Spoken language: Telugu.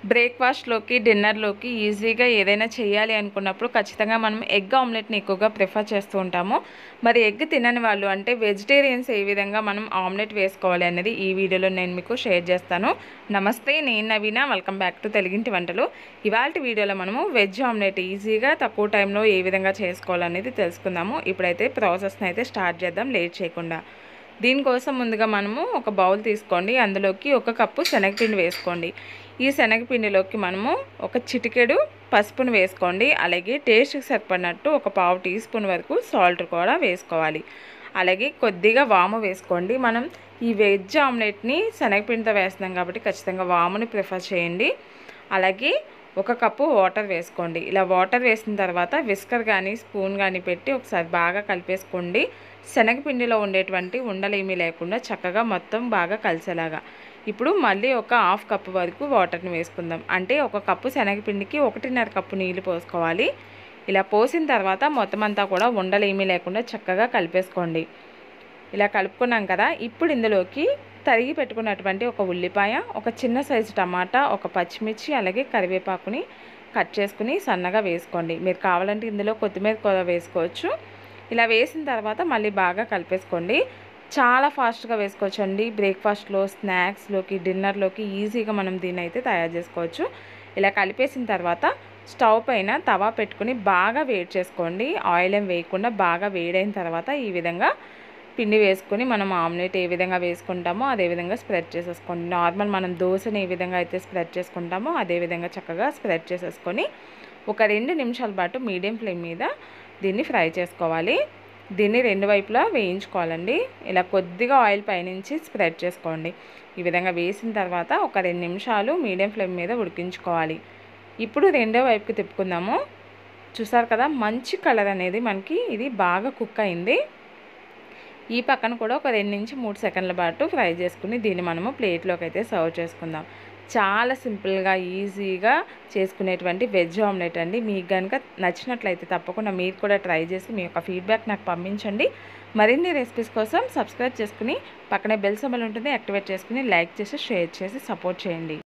బ్రేక్ఫాస్ట్లోకి డిన్నర్లోకి ఈజీగా ఏదైనా చేయాలి అనుకున్నప్పుడు ఖచ్చితంగా మనం ఎగ్ ఆమ్లెట్ని ఎక్కువగా ప్రిఫర్ చేస్తూ ఉంటాము మరి ఎగ్ తినని వాళ్ళు అంటే వెజిటేరియన్స్ ఏ విధంగా మనం ఆమ్లెట్ వేసుకోవాలి అనేది ఈ వీడియోలో నేను మీకు షేర్ చేస్తాను నమస్తే నేను నవీన వెల్కమ్ బ్యాక్ టు తెలుగింటి వంటలు ఇవాళ వీడియోలో మనము వెజ్ ఆమ్లెట్ ఈజీగా తక్కువ టైంలో ఏ విధంగా చేసుకోవాలనేది తెలుసుకుందాము ఇప్పుడైతే ప్రాసెస్ని అయితే స్టార్ట్ చేద్దాం లేట్ చేయకుండా దీనికోసం ముందుగా మనము ఒక బౌల్ తీసుకోండి అందులోకి ఒక కప్పు శనగపిండి వేసుకోండి ఈ శనగపిండిలోకి మనము ఒక చిటికెడు పసుపును వేసుకోండి అలాగే టేస్ట్కి సరిపడినట్టు ఒక పావు టీ స్పూన్ వరకు సాల్ట్ కూడా వేసుకోవాలి అలాగే కొద్దిగా వాము వేసుకోండి మనం ఈ వెజ్ ఆమ్లెట్ని శనగపిండితో వేస్తున్నాం కాబట్టి ఖచ్చితంగా వాముని ప్రిఫర్ చేయండి అలాగే ఒక కప్పు వాటర్ వేసుకోండి ఇలా వాటర్ వేసిన తర్వాత విస్కర్ కానీ స్పూన్ కానీ పెట్టి ఒకసారి బాగా కలిపేసుకోండి శనగపిండిలో ఉండేటువంటి ఉండలు ఏమీ లేకుండా చక్కగా మొత్తం బాగా కలిసేలాగా ఇప్పుడు మళ్ళీ ఒక హాఫ్ కప్పు వరకు వాటర్ని వేసుకుందాం అంటే ఒక కప్పు శనగపిండికి ఒకటిన్నర కప్పు నీళ్ళు పోసుకోవాలి ఇలా పోసిన తర్వాత మొత్తం అంతా కూడా ఉండలు ఏమీ లేకుండా చక్కగా కలిపేసుకోండి ఇలా కలుపుకున్నాం కదా ఇప్పుడు ఇందులోకి తరిగి పెట్టుకున్నటువంటి ఒక ఉల్లిపాయ ఒక చిన్న సైజు టమాటా ఒక పచ్చిమిర్చి అలాగే కరివేపాకుని కట్ చేసుకుని సన్నగా వేసుకోండి మీరు కావాలంటే ఇందులో కొత్తిమీర కూడా వేసుకోవచ్చు ఇలా వేసిన తర్వాత మళ్ళీ బాగా కలిపేసుకోండి చాలా ఫాస్ట్గా వేసుకోవచ్చండి బ్రేక్ఫాస్ట్లో స్నాక్స్లోకి డిన్నర్లోకి ఈజీగా మనం దీన్ని అయితే తయారు చేసుకోవచ్చు ఇలా కలిపేసిన తర్వాత స్టవ్ పైన తవా పెట్టుకుని బాగా వేడి చేసుకోండి ఆయిల్ ఏం వేయకుండా బాగా వేడైన తర్వాత ఈ విధంగా పిండి వేసుకొని మనం ఆమ్లెట్ ఏ విధంగా వేసుకుంటామో అదే విధంగా స్ప్రెడ్ చేసేసుకోండి నార్మల్ మనం దోశని ఏ విధంగా అయితే స్ప్రెడ్ చేసుకుంటామో అదే విధంగా చక్కగా స్ప్రెడ్ చేసేసుకొని ఒక రెండు నిమిషాల పాటు మీడియం ఫ్లేమ్ మీద దీన్ని ఫ్రై చేసుకోవాలి దీన్ని రెండు వైపులా వేయించుకోవాలండి ఇలా కొద్దిగా ఆయిల్ పైనుంచి స్ప్రెడ్ చేసుకోండి ఈ విధంగా వేసిన తర్వాత ఒక రెండు నిమిషాలు మీడియం ఫ్లేమ్ మీద ఉడికించుకోవాలి ఇప్పుడు రెండో వైపుకి తిప్పుకుందాము చూసారు కదా మంచి కలర్ అనేది మనకి ఇది బాగా కుక్ అయింది ఈ పక్కన కూడా ఒక రెండు నుంచి మూడు సెకండ్ల పాటు ఫ్రై చేసుకుని దీన్ని మనము ప్లేట్లోకి అయితే సర్వ్ చేసుకుందాం చాలా సింపుల్గా ఈజీగా చేసుకునేటువంటి వెజ్ ఆమ్లెట్ అండి మీకు కనుక నచ్చినట్లయితే తప్పకుండా మీరు కూడా ట్రై చేసి మీ యొక్క ఫీడ్బ్యాక్ నాకు పంపించండి మరిన్ని రెసిపీస్ కోసం సబ్స్క్రైబ్ చేసుకుని పక్కనే బెల్ సింబల్ ఉంటుంది యాక్టివేట్ చేసుకుని లైక్ చేసి షేర్ చేసి సపోర్ట్ చేయండి